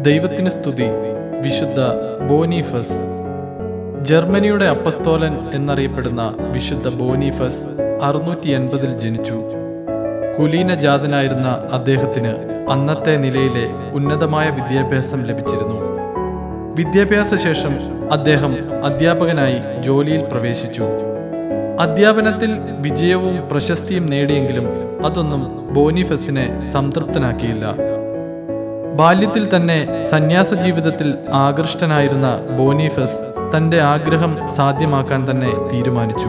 ദൈവത്തിന് സ്തുതി വിശുദ്ധ ബോനീഫസ് ജർമ്മനിയുടെ അപ്പസ്തോലൻ എന്നറിയപ്പെടുന്ന വിശുദ്ധ ബോനീഫസ് അറുന്നൂറ്റി എൺപതിൽ ജനിച്ചു കുലീനജാതനായിരുന്ന അദ്ദേഹത്തിന് അന്നത്തെ നിലയിലെ ഉന്നതമായ വിദ്യാഭ്യാസം ലഭിച്ചിരുന്നു വിദ്യാഭ്യാസ ശേഷം അദ്ദേഹം അധ്യാപകനായി ജോലിയിൽ പ്രവേശിച്ചു അധ്യാപനത്തിൽ വിജയവും പ്രശസ്തിയും നേടിയെങ്കിലും അതൊന്നും ബോനിഫസിനെ സംതൃപ്തനാക്കിയില്ല ബാല്യത്തിൽ തന്നെ സന്യാസ ജീവിതത്തിൽ ആകൃഷ്ടനായിരുന്ന ബോനിഫസ് തന്റെ ആഗ്രഹം സാധ്യമാക്കാൻ തന്നെ തീരുമാനിച്ചു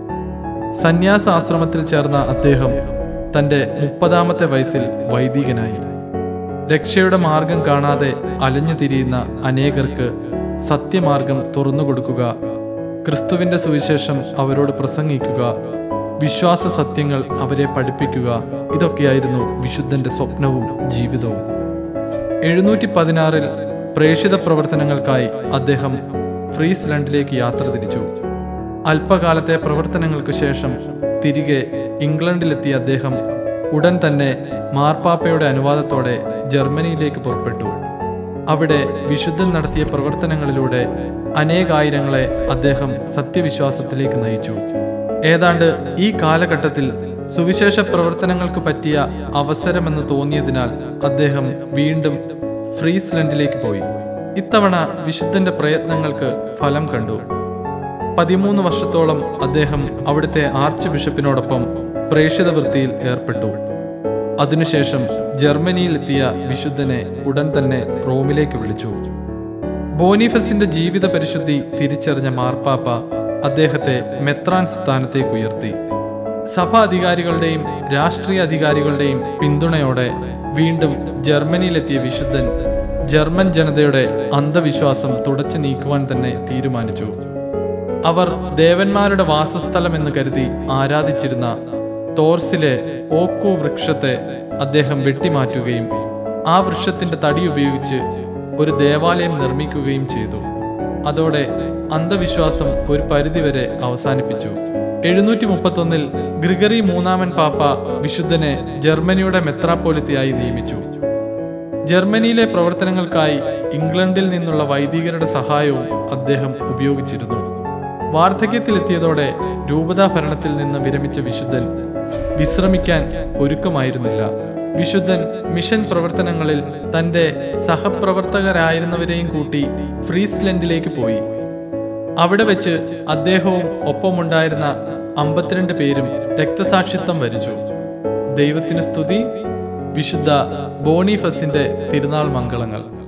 സന്യാസ ആശ്രമത്തിൽ ചേർന്ന അദ്ദേഹം തന്റെ മുപ്പതാമത്തെ വയസ്സിൽ വൈദികനായി രക്ഷയുടെ മാർഗം കാണാതെ അലഞ്ഞു തിരിയുന്ന അനേകർക്ക് സത്യമാർഗം തുറന്നുകൊടുക്കുക ക്രിസ്തുവിന്റെ സുവിശേഷം അവരോട് പ്രസംഗിക്കുക വിശ്വാസ സത്യങ്ങൾ അവരെ പഠിപ്പിക്കുക ഇതൊക്കെയായിരുന്നു വിശുദ്ധന്റെ സ്വപ്നവും ജീവിതവും എഴുന്നൂറ്റി പതിനാറിൽ പ്രേക്ഷിത പ്രവർത്തനങ്ങൾക്കായി അദ്ദേഹം ഫ്രീസ്ലൻഡിലേക്ക് യാത്ര തിരിച്ചു അല്പകാലത്തെ പ്രവർത്തനങ്ങൾക്ക് ശേഷം തിരികെ ഇംഗ്ലണ്ടിലെത്തിയ അദ്ദേഹം ഉടൻ തന്നെ മാർപ്പാപ്പയുടെ അനുവാദത്തോടെ ജർമ്മനിയിലേക്ക് പുറപ്പെട്ടു അവിടെ വിശുദ്ധൻ നടത്തിയ പ്രവർത്തനങ്ങളിലൂടെ അനേകായിരങ്ങളെ അദ്ദേഹം സത്യവിശ്വാസത്തിലേക്ക് നയിച്ചു ഏതാണ്ട് ഈ കാലഘട്ടത്തിൽ സുവിശേഷ പ്രവർത്തനങ്ങൾക്ക് പറ്റിയ അവസരമെന്ന് തോന്നിയതിനാൽ അദ്ദേഹം വീണ്ടും ഫ്രീസ്ലൻഡിലേക്ക് പോയി ഇത്തവണ വിശുദ്ധന്റെ പ്രയത്നങ്ങൾക്ക് ഫലം കണ്ടു പതിമൂന്ന് വർഷത്തോളം അദ്ദേഹം അവിടുത്തെ ആർച്ച് ബിഷപ്പിനോടൊപ്പം പ്രേക്ഷിത വൃത്തിയിൽ ഏർപ്പെട്ടു അതിനുശേഷം ജർമ്മനിയിലെത്തിയ വിശുദ്ധനെ ഉടൻ തന്നെ റോമിലേക്ക് വിളിച്ചു ബോനിഫസിന്റെ ജീവിത പരിശുദ്ധി തിരിച്ചറിഞ്ഞ മാർപ്പാപ്പ അദ്ദേഹത്തെ മെത്രാൻ സ്ഥാനത്തേക്ക് ഉയർത്തി സഭാ അധികാരികളുടെയും രാഷ്ട്രീയ അധികാരികളുടെയും പിന്തുണയോടെ വീണ്ടും ജർമ്മനിയിലെത്തിയ വിശുദ്ധൻ ജർമ്മൻ ജനതയുടെ അന്ധവിശ്വാസം തുടച്ചു നീക്കുവാൻ തന്നെ തീരുമാനിച്ചു അവർ ദേവന്മാരുടെ വാസസ്ഥലം എന്ന് കരുതി ആരാധിച്ചിരുന്ന തോർസിലെ ഓക്കു വൃക്ഷത്തെ അദ്ദേഹം വെട്ടിമാറ്റുകയും ആ വൃക്ഷത്തിന്റെ തടി ഉപയോഗിച്ച് ഒരു ദേവാലയം നിർമ്മിക്കുകയും ചെയ്തു അതോടെ അന്ധവിശ്വാസം ഒരു പരിധിവരെ അവസാനിപ്പിച്ചു എഴുന്നൂറ്റി മുപ്പത്തൊന്നിൽ ഗ്രിഗറി മൂന്നാമൻ പാപ്പ വിശുദ്ധനെ ജർമ്മനിയുടെ മെത്രാപ്പോലിത്തയായി നിയമിച്ചു ജർമ്മനിയിലെ പ്രവർത്തനങ്ങൾക്കായി ഇംഗ്ലണ്ടിൽ നിന്നുള്ള വൈദികരുടെ സഹായവും അദ്ദേഹം ഉപയോഗിച്ചിരുന്നു വാർദ്ധക്യത്തിലെത്തിയതോടെ രൂപതാ ഭരണത്തിൽ നിന്ന് വിരമിച്ച വിശുദ്ധൻ വിശ്രമിക്കാൻ ഒരുക്കമായിരുന്നില്ല വിശുദ്ധൻ മിഷൻ പ്രവർത്തനങ്ങളിൽ തന്റെ സഹപ്രവർത്തകരായിരുന്നവരെയും കൂട്ടി ഫ്രീസ്ലൻഡിലേക്ക് പോയി അവിടെ വെച്ച് അദ്ദേഹവും ഒപ്പമുണ്ടായിരുന്ന അമ്പത്തിരണ്ട് പേരും രക്തസാക്ഷിത്വം വരിച്ചു ദൈവത്തിന് സ്തുതി വിശുദ്ധ ബോണിഫസിന്റെ തിരുനാൾ മംഗളങ്ങൾ